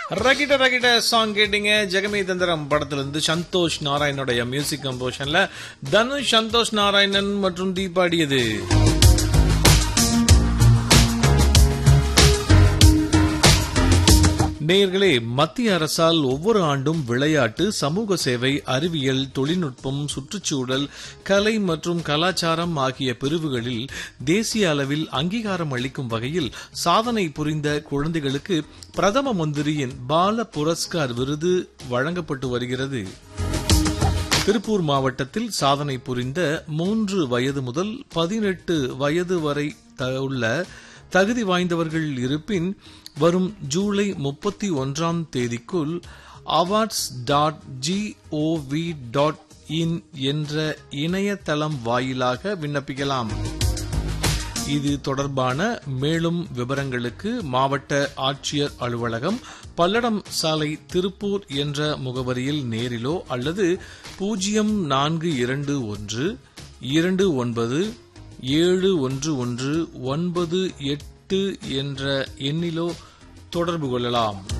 ரகிட ரகிட song கேட்டீங்க ஜெகமே தந்திரம் படத்துல இருந்து சந்தோஷ் நாராயணனுடைய மியூசிக் கம்போஷன்ல தனுஷ் சந்தோஷ் நாராயணன் மற்றும் தீபாடியது நேயர்களே மத்திய அரசால் ஒவ்வொரு ஆண்டும் விளையாட்டு சமூக சேவை அறிவியல் தொழில்நுட்பம் சுற்றுச்சூழல் கலை மற்றும் கலாச்சாரம் ஆகிய பிரிவுகளில் தேசிய அளவில் அங்கீகாரம் அளிக்கும் வகையில் சாதனை புரிந்த குழந்தைகளுக்கு பிரதம மந்திரியின் பால புரஸ்கார் விருது வழங்கப்பட்டு வருகிறது திருப்பூர் மாவட்டத்தில் சாதனை புரிந்த மூன்று வயது முதல் பதினெட்டு வயது வரை த- உள்ள தகுதி வாய்ந்தவர்கள் இருப்பின் வரும் ஜூலை முப்பத்தி ஒன்றாம் தேதிக்குள் awards dot G O V dot in என்ற இணையதளம் வாயிலாக விண்ணப்பிக்கலாம் இது தொடர்பான மேலும் விவரங்களுக்கு மாவட்ட ஆட்சியர் அலுவலகம் பல்லடம் சாலை திருப்பூர் என்ற முகவரியில் நேரிலோ அல்லது பூஜ்ஜியம் நான்கு இரண்டு ஒன்று இரண்டு ஒன்பது ஏழு ஒன்று ஒன்று ஒன்பது எட்டு என்ற எண்ணிலோ தொடர்பு கொள்ளலாம்